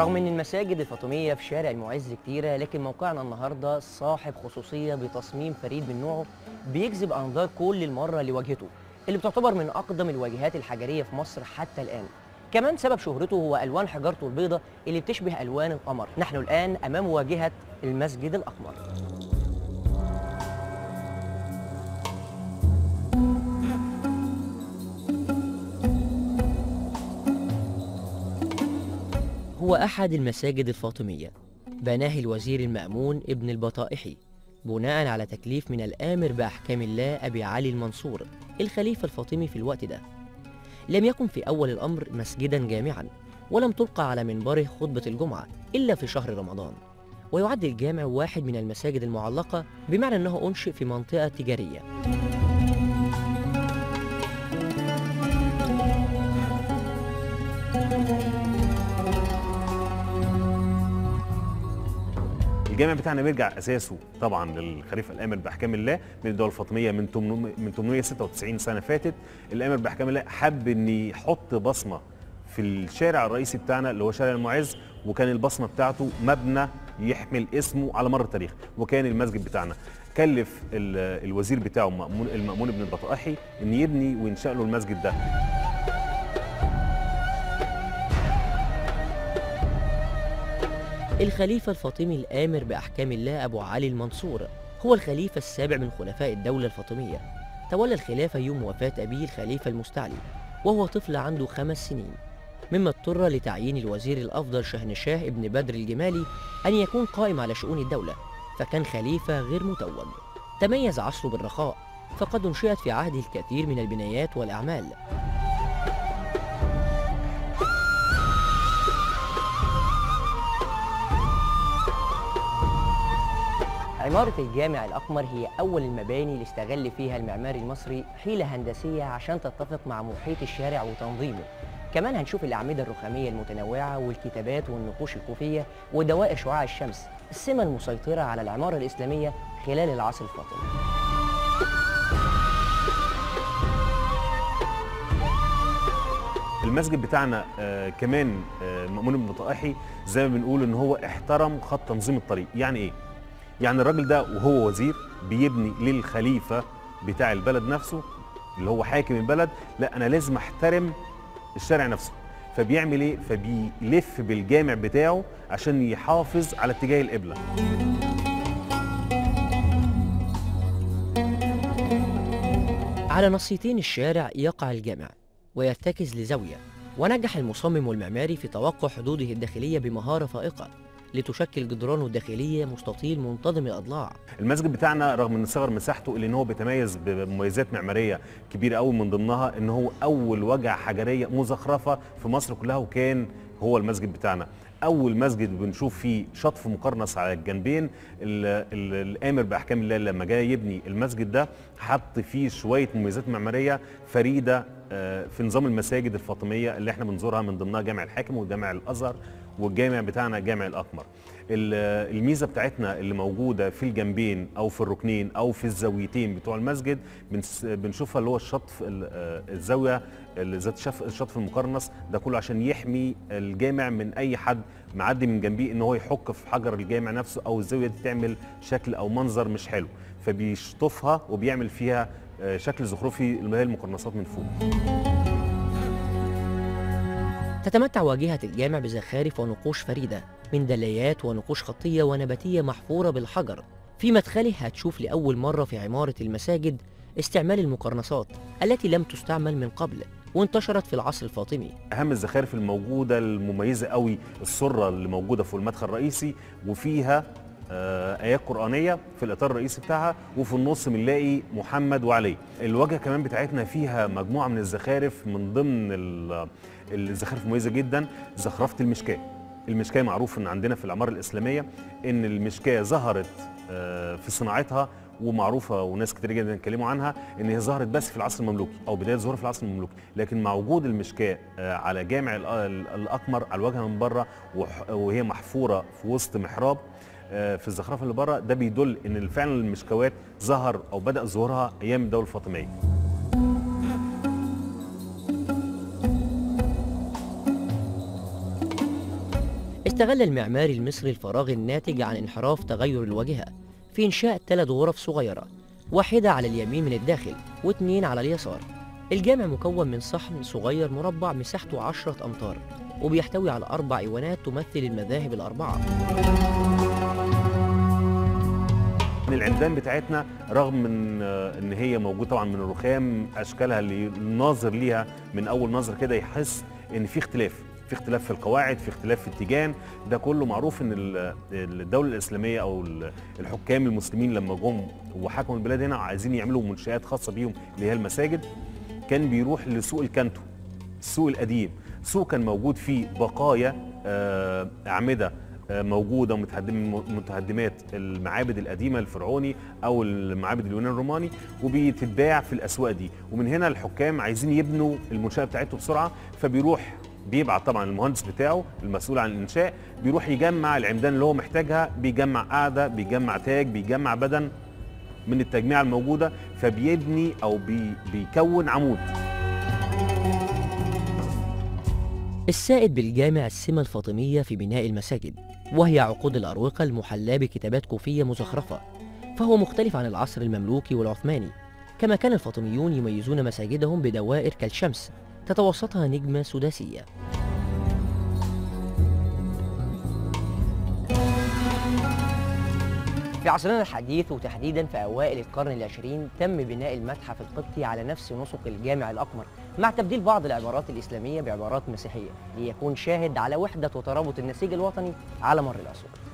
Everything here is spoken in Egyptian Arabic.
رغم ان المساجد الفاطميه في شارع المعز كتيره لكن موقعنا النهارده صاحب خصوصيه بتصميم فريد من نوعه بيجذب انظار كل المره لواجهته اللي بتعتبر من اقدم الواجهات الحجريه في مصر حتى الان كمان سبب شهرته هو الوان حجارته البيضاء اللي بتشبه الوان القمر نحن الان امام واجهه المسجد الاقمر هو أحد المساجد الفاطمية بناه الوزير المأمون ابن البطائحي بناء على تكليف من الآمر بأحكام الله أبي علي المنصور الخليفة الفاطمي في الوقت ده لم يكن في أول الأمر مسجدا جامعا ولم تلقى على منبره خطبة الجمعة إلا في شهر رمضان ويعد الجامع واحد من المساجد المعلقة بمعنى أنه أنشئ في منطقة تجارية الجامع بتاعنا بيرجع اساسه طبعا للخليفه الامر باحكام الله من الدوله الفاطميه من 800 من 896 سنه فاتت الامر باحكام الله حب ان يحط بصمه في الشارع الرئيسي بتاعنا اللي هو شارع المعز وكان البصمه بتاعته مبنى يحمل اسمه على مر التاريخ وكان المسجد بتاعنا كلف ال- الوزير بتاعه مأمون المأمون بن البطائحي ان يبني وينشأ له المسجد ده الخليفة الفاطمي الآمر بأحكام الله أبو علي المنصور هو الخليفة السابع من خلفاء الدولة الفاطمية تولى الخلافة يوم وفاة أبيه الخليفة المستعلي وهو طفل عنده خمس سنين مما اضطر لتعيين الوزير الأفضل شهنشاه ابن بدر الجمالي أن يكون قائم على شؤون الدولة فكان خليفة غير متوج تميز عصره بالرخاء فقد انشئت في عهده الكثير من البنايات والأعمال عمارة الجامع الأقمر هي أول المباني اللي استغل فيها المعماري المصري حيلة هندسية عشان تتفق مع محيط الشارع وتنظيمه كمان هنشوف الأعمدة الرخامية المتنوعة والكتابات والنقوش الكوفية ودوائر شعاع الشمس السمة المسيطرة على العمارة الإسلامية خلال العصر الفاطمي المسجد بتاعنا آه كمان آه مأمون بن بطائحي زي ما بنقول ان هو احترم خط تنظيم الطريق يعني ايه يعني الراجل ده وهو وزير بيبني للخليفه بتاع البلد نفسه اللي هو حاكم البلد لا انا لازم احترم الشارع نفسه فبيعمل ايه فبيلف بالجامع بتاعه عشان يحافظ على اتجاه القبله على نصيتين الشارع يقع الجامع ويرتكز لزاوية ونجح المصمم والمعماري في توقع حدوده الداخلية بمهارة فائقة لتشكل جدرانه الداخلية مستطيل منتظم الأضلاع المسجد بتاعنا رغم ان صغر مساحته الا ان هو بيتميز بمميزات معماريه كبيره قوي من ضمنها ان هو اول وجهه حجريه مزخرفه في مصر كلها وكان هو المسجد بتاعنا اول مسجد بنشوف فيه شطف مقرنص على الجنبين ال- ال- الامر باحكام الله لما جاي يبني المسجد ده حط فيه شويه مميزات معماريه فريده آه، في نظام المساجد الفاطميه اللي احنا بنزورها من ضمنها جامع الحاكم وجامع الازهر والجامع بتاعنا جامع الاقمر ال- الميزه بتاعتنا اللي موجوده في الجنبين او في الركنين او في الزاويتين بتوع المسجد بنس- بنشوفها اللي هو الشطف ال- آه، الزاويه اللي ذات شف- الشطف المقرنص ده كله عشان يحمي الجامع من اي حد معدي من جنبيه ان هو يحك في حجر الجامع نفسه او الزاويه دي تعمل شكل او منظر مش حلو فبيشطفها وبيعمل فيها آه، شكل زخرفي اللي هي المقرنصات من فوق تتمتع واجهة الجامع بزخارف ونقوش فريدة من دليات ونقوش خطية ونباتية محفورة بالحجر في مدخله هتشوف لأول مرة في عمارة المساجد استعمال المقرنصات التي لم تستعمل من قبل وانتشرت في العصر الفاطمي اهم الزخارف الموجوده المميزه قوي السره اللي موجوده في المدخل الرئيسي وفيها آه، ايات قرانيه في الاطار الرئيسي بتاعها وفي النص بنلاقي محمد وعلي الواجهه كمان بتاعتنا فيها مجموعه من الزخارف من ضمن ال- الزخارف المميزه جدا زخرفه المشكاه المشكاه معروف ان عندنا في العماره الاسلاميه ان المشكاه ظهرت آه، في صناعتها ومعروفه وناس كتير جدا اتكلموا عنها ان هي ظهرت بس في العصر المملوكي او بدايه ظهورها في العصر المملوكي لكن مع وجود المشكاه آه، على جامع الأ- ال- الاقمر على الواجهه من بره وح- وهي محفوره في وسط محراب آه، في الزخرفه اللي بره ده بيدل ان فعلا المشكوات ظهر او بدا ظهورها ايام الدوله الفاطميه استغل المعماري المصري الفراغ الناتج عن انحراف تغير الواجهة في إنشاء ثلاث غرف صغيرة واحدة على اليمين من الداخل واثنين على اليسار الجامع مكون من صحن صغير مربع مساحته عشرة أمتار وبيحتوي على أربع إيوانات تمثل المذاهب الأربعة ان العمدان بتاعتنا رغم من آه، ان هي موجوده طبعا من الرخام اشكالها اللي الناظر ليها من اول نظر كده يحس ان في اختلاف في اختلاف في القواعد في اختلاف في التيجان ده كله معروف ان ال- الدوله الاسلاميه او ال- الحكام المسلمين لما جم وحكموا البلاد هنا عايزين يعملوا منشات خاصه بيهم اللي هي المساجد كان بيروح لسوق الكانتو السوق القديم سوق كان موجود فيه بقايا آه، اعمده آه، موجوده متهدم من متهدمات المعابد القديمه الفرعوني او المعابد اليونان الروماني وبتتباع في الاسواق دي ومن هنا الحكام عايزين يبنوا المنشاه بتاعتهم بسرعه فبيروح بيبعت طبعا المهندس بتاعه المسؤول عن الانشاء بيروح يجمع العمدان اللي هو محتاجها بيجمع قاعده بيجمع تاج بيجمع بدن من التجميع الموجوده فبيبني او بي بيكون عمود السائد بالجامع السمة الفاطمية في بناء المساجد وهي عقود الأروقة المحلاة بكتابات كوفية مزخرفة فهو مختلف عن العصر المملوكي والعثماني كما كان الفاطميون يميزون مساجدهم بدوائر كالشمس تتوسطها نجمة سداسية في عصرنا الحديث وتحديدا في أوائل القرن العشرين تم بناء المتحف القبطي على نفس نسق الجامع الأقمر مع تبديل بعض العبارات الإسلامية بعبارات مسيحية ليكون شاهد على وحدة وترابط النسيج الوطني على مر العصور